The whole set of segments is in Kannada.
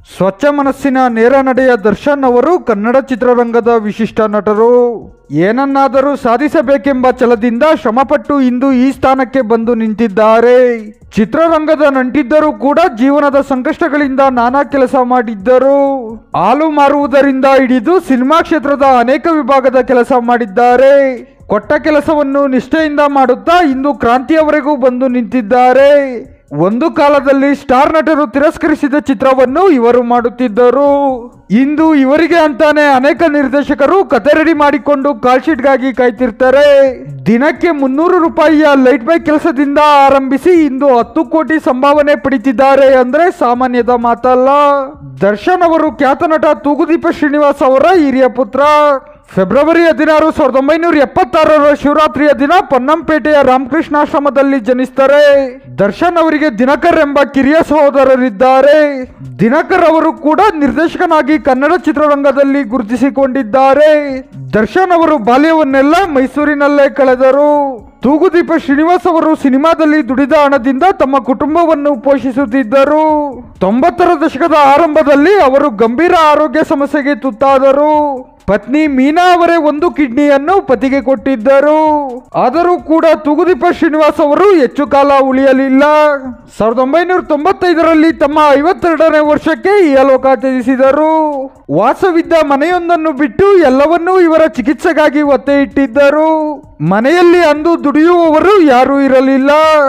ಸ್ವಚ್ಛ ಮನಸ್ಸಿನ ನೇರ ನಡೆಯ ದರ್ಶನ್ ಅವರು ಕನ್ನಡ ಚಿತ್ರರಂಗದ ವಿಶಿಷ್ಟ ನಟರು ಏನನ್ನಾದರೂ ಸಾಧಿಸಬೇಕೆಂಬ ಛಲದಿಂದ ಶ್ರಮಪಟ್ಟು ಇಂದು ಈ ಸ್ಥಾನಕ್ಕೆ ಬಂದು ನಿಂತಿದ್ದಾರೆ ಚಿತ್ರರಂಗದ ನಂಟಿದ್ದರೂ ಕೂಡ ಜೀವನದ ಸಂಕಷ್ಟಗಳಿಂದ ನಾನಾ ಕೆಲಸ ಮಾಡಿದ್ದರು ಹಾಲು ಮಾರುವುದರಿಂದ ಹಿಡಿದು ಸಿನಿಮಾ ಕ್ಷೇತ್ರದ ಅನೇಕ ವಿಭಾಗದ ಕೆಲಸ ಮಾಡಿದ್ದಾರೆ ಕೊಟ್ಟ ಕೆಲಸವನ್ನು ನಿಷ್ಠೆಯಿಂದ ಮಾಡುತ್ತಾ ಇಂದು ಕ್ರಾಂತಿಯವರೆಗೂ ಬಂದು ನಿಂತಿದ್ದಾರೆ ಒಂದು ಕಾಲದಲ್ಲಿ ಸ್ಟಾರ್ ನಟರು ತಿರಸ್ಕರಿಸಿದ ಚಿತ್ರವನ್ನು ಇವರು ಮಾಡುತ್ತಿದ್ದರು ಇಂದು ಇವರಿಗೆ ಅಂತಾನೆ ಅನೇಕ ನಿರ್ದೇಶಕರು ಕತೆ ರೆಡಿ ಮಾಡಿಕೊಂಡು ಕಾಲ್ ಶೀಟ್ಗಾಗಿ ಕಾಯ್ತಿರ್ತಾರೆ ದಿನಕ್ಕೆ ಮುನ್ನೂರು ರೂಪಾಯಿಯ ಲೈಟ್ ಬೈ ಕೆಲಸದಿಂದ ಆರಂಭಿಸಿ ಇಂದು ಹತ್ತು ಕೋಟಿ ಸಂಭಾವನೆ ಪಡಿತಿದ್ದಾರೆ ಅಂದ್ರೆ ಸಾಮಾನ್ಯದ ಮಾತಲ್ಲ ದರ್ಶನ್ ಅವರು ಖ್ಯಾತ ನಟ ತೂಗುದೀಪ ಶ್ರೀನಿವಾಸ್ ಅವರ ಹಿರಿಯ ಪುತ್ರ ಫೆಬ್ರವರಿ ಹದಿನಾರು ಸಾವಿರದ ಒಂಬೈನೂರ ಎಪ್ಪತ್ತಾರರ ಶಿವರಾತ್ರಿಯ ದಿನ ಪೊನ್ನಂಪೇಟೆಯ ರಾಮಕೃಷ್ಣಾಶ್ರಮದಲ್ಲಿ ಜನಿಸ್ತಾರೆ ದರ್ಶನ್ ಅವರಿಗೆ ದಿನಕರ್ ಎಂಬ ಕಿರಿಯ ಸಹೋದರರಿದ್ದಾರೆ ದಿನಕರ್ ಅವರು ಕೂಡ ನಿರ್ದೇಶಕನಾಗಿ ಕನ್ನಡ ಚಿತ್ರರಂಗದಲ್ಲಿ ಗುರುತಿಸಿಕೊಂಡಿದ್ದಾರೆ ದರ್ಶನ್ ಅವರು ಬಾಲ್ಯವನ್ನೆಲ್ಲ ಮೈಸೂರಿನಲ್ಲೇ ಕಳೆದರು ತೂಗುದೀಪ ಶ್ರೀನಿವಾಸ್ ಅವರು ಸಿನಿಮಾದಲ್ಲಿ ದುಡಿದ ಹಣದಿಂದ ತಮ್ಮ ಕುಟುಂಬವನ್ನು ಪೋಷಿಸುತ್ತಿದ್ದರು ತೊಂಬತ್ತರ ದಶಕದ ಆರಂಭದಲ್ಲಿ ಅವರು ಗಂಭೀರ ಆರೋಗ್ಯ ಸಮಸ್ಯೆಗೆ ತುತ್ತಾದರು ಪತ್ನಿ ಮೀನಾ ಅವರೇ ಒಂದು ಕಿಡ್ನಿಯನ್ನು ಪತಿಗೆ ಕೊಟ್ಟಿದ್ದರು ಆದರೂ ಕೂಡ ತೂಗುದೀಪ ಶ್ರೀನಿವಾಸ್ ಅವರು ಹೆಚ್ಚು ಕಾಲ ಉಳಿಯಲಿಲ್ಲ ಸಾವಿರದ ಒಂಬೈನೂರ ತೊಂಬತ್ತೈದರಲ್ಲಿ ತಮ್ಮ ಐವತ್ತೆರಡನೇ ವರ್ಷಕ್ಕೆ ಇಹಲೋಕ ತ್ಯಜಿಸಿದರು ವಾಸವಿದ್ದ ಮನೆಯೊಂದನ್ನು ಬಿಟ್ಟು ಎಲ್ಲವನ್ನೂ ಇವರ ಚಿಕಿತ್ಸೆಗಾಗಿ ಒತ್ತೆ ಇಟ್ಟಿದ್ದರು ಮನೆಯಲ್ಲಿ ಅಂದು ದುಡಿಯುವವರು ಯಾರೂ ಇರಲಿಲ್ಲ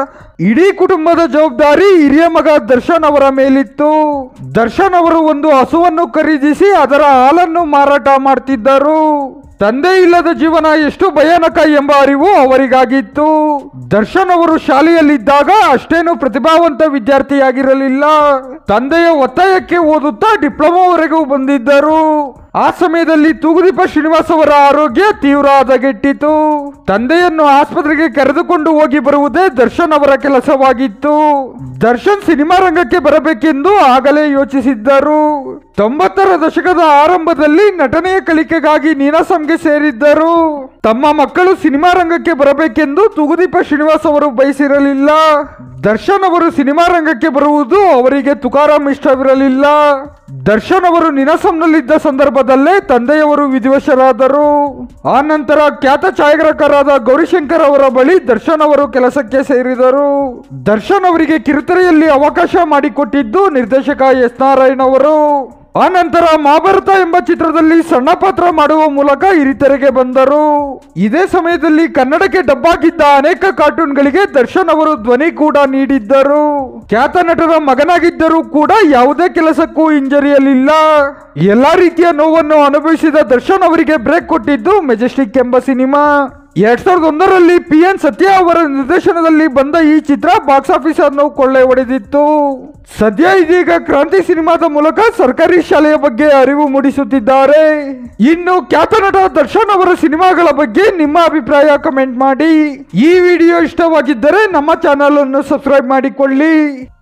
ಇಡೀ ಕುಟುಂಬದ ಜವಾಬ್ದಾರಿ ಹಿರಿಯ ಮಗ ದರ್ಶನ್ ಅವರ ಮೇಲಿತ್ತು ದರ್ಶನ್ ಅವರು ಒಂದು ಹಸುವನ್ನು ಖರೀದಿಸಿ ಅದರ ಹಾಲನ್ನು ಮಾರಾಟ ಮಾಡ್ತಿದ್ದರು ತಂದೆ ಇಲ್ಲದ ಜೀವನ ಎಷ್ಟು ಭಯಾನಕ ಎಂಬ ಅರಿವು ಅವರಿಗಾಗಿತ್ತು ದರ್ಶನ್ ಅವರು ಶಾಲೆಯಲ್ಲಿದ್ದಾಗ ಅಷ್ಟೇನು ಪ್ರತಿಭಾವಂತ ವಿದ್ಯಾರ್ಥಿಯಾಗಿರಲಿಲ್ಲ ತಂದೆಯ ಒತ್ತಾಯಕ್ಕೆ ಓದುತ್ತಾ ಡಿಪ್ಲೊಮಾವರೆಗೂ ಬಂದಿದ್ದರು ಆ ಸಮಯದಲ್ಲಿ ತೂಗುದೀಪ ಶ್ರೀನಿವಾಸ್ ಅವರ ಆರೋಗ್ಯ ತೀವ್ರ ಹದಗೆಟ್ಟಿತು ತಂದೆಯನ್ನು ಆಸ್ಪತ್ರೆಗೆ ಕರೆದುಕೊಂಡು ಹೋಗಿ ಬರುವುದೇ ದರ್ಶನ್ ಅವರ ಕೆಲಸವಾಗಿತ್ತು ದರ್ಶನ್ ಸಿನಿಮಾ ರಂಗಕ್ಕೆ ಬರಬೇಕೆಂದು ಆಗಲೇ ಯೋಚಿಸಿದ್ದರು ತೊಂಬತ್ತರ ದಶಕದ ಆರಂಭದಲ್ಲಿ ನಟನೆಯ ಕಲಿಕೆಗಾಗಿ ನೀನಾಸಂಗೆ ಸೇರಿದ್ದರು ತಮ್ಮ ಮಕ್ಕಳು ಸಿನಿಮಾ ರಂಗಕ್ಕೆ ಬರಬೇಕೆಂದು ತೂಗುದೀಪ ಶ್ರೀನಿವಾಸ್ ಅವರು ಬಯಸಿರಲಿಲ್ಲ ದರ್ಶನ್ ಅವರು ಸಿನಿಮಾ ರಂಗಕ್ಕೆ ಬರುವುದು ಅವರಿಗೆ ತುಕಾರಾಂ ಇಷ್ಟವಿರಲಿಲ್ಲ ದರ್ಶನ್ ಅವರು ನಿನಾಸಂನಲ್ಲಿದ್ದ ಸಂದರ್ಭದಲ್ಲೇ ತಂದೆಯವರು ವಿಧಿವಶರಾದರು ಆ ನಂತರ ಖ್ಯಾತ ಛಾಯಾಗ್ರಾಹಕರಾದ ಗೌರಿಶಂಕರ್ ಅವರ ಬಳಿ ದರ್ಶನ್ ಅವರು ಕೆಲಸಕ್ಕೆ ಸೇರಿದರು ದರ್ಶನ್ ಅವರಿಗೆ ಕಿರುತೆರೆಯಲ್ಲಿ ಅವಕಾಶ ಮಾಡಿಕೊಟ್ಟಿದ್ದು ನಿರ್ದೇಶಕ ಎಸ್ ನಾರಾಯಣ್ ಅವರು ಆ ನಂತರ ಮಹಾಭಾರತ ಎಂಬ ಚಿತ್ರದಲ್ಲಿ ಸಣ್ಣ ಪಾತ್ರ ಮಾಡುವ ಮೂಲಕ ಹಿರಿತೆರೆಗೆ ಬಂದರು ಇದೇ ಸಮಯದಲ್ಲಿ ಕನ್ನಡಕ್ಕೆ ಡಬ್ಬಾಗಿದ್ದ ಅನೇಕ ಕಾರ್ಟೂನ್ಗಳಿಗೆ ದರ್ಶನ್ ಅವರು ಧ್ವನಿ ಕೂಡ ನೀಡಿದ್ದರು ಖ್ಯಾತ ನಟರ ಮಗನಾಗಿದ್ದರೂ ಕೂಡ ಯಾವುದೇ ಕೆಲಸಕ್ಕೂ ಹಿಂಜರಿಯಲಿಲ್ಲ ಎಲ್ಲಾ ರೀತಿಯ ನೋವನ್ನು ಅನುಭವಿಸಿದ ದರ್ಶನ್ ಅವರಿಗೆ ಬ್ರೇಕ್ ಕೊಟ್ಟಿದ್ದು ಮೆಜೆಸ್ಟಿಕ್ ಎಂಬ ಸಿನಿಮಾ ಎರಡ್ ಸಾವಿರದ ಒಂದರಲ್ಲಿ ಪಿ ಎನ್ ಸತ್ಯ ಅವರ ನಿರ್ದೇಶನದಲ್ಲಿ ಬಂದ ಈ ಚಿತ್ರ ಬಾಕ್ಸ್ ಆಫೀಸ್ ಅನ್ನು ಕೊಳ್ಳೆ ಹೊಡೆದಿತ್ತು ಸದ್ಯ ಇದೀಗ ಕ್ರಾಂತಿ ಸಿನಿಮಾದ ಮೂಲಕ ಸರ್ಕಾರಿ ಶಾಲೆಯ ಬಗ್ಗೆ ಅರಿವು ಮೂಡಿಸುತ್ತಿದ್ದಾರೆ ಇನ್ನು ಖ್ಯಾತ ನಟ ದರ್ಶನ್ ಅವರ ಸಿನಿಮಾಗಳ ಬಗ್ಗೆ ನಿಮ್ಮ ಅಭಿಪ್ರಾಯ ಕಮೆಂಟ್ ಮಾಡಿ ಈ ವಿಡಿಯೋ ಇಷ್ಟವಾಗಿದ್ದರೆ ನಮ್ಮ ಚಾನಲ್ ಅನ್ನು ಸಬ್ಸ್ಕ್ರೈಬ್ ಮಾಡಿಕೊಳ್ಳಿ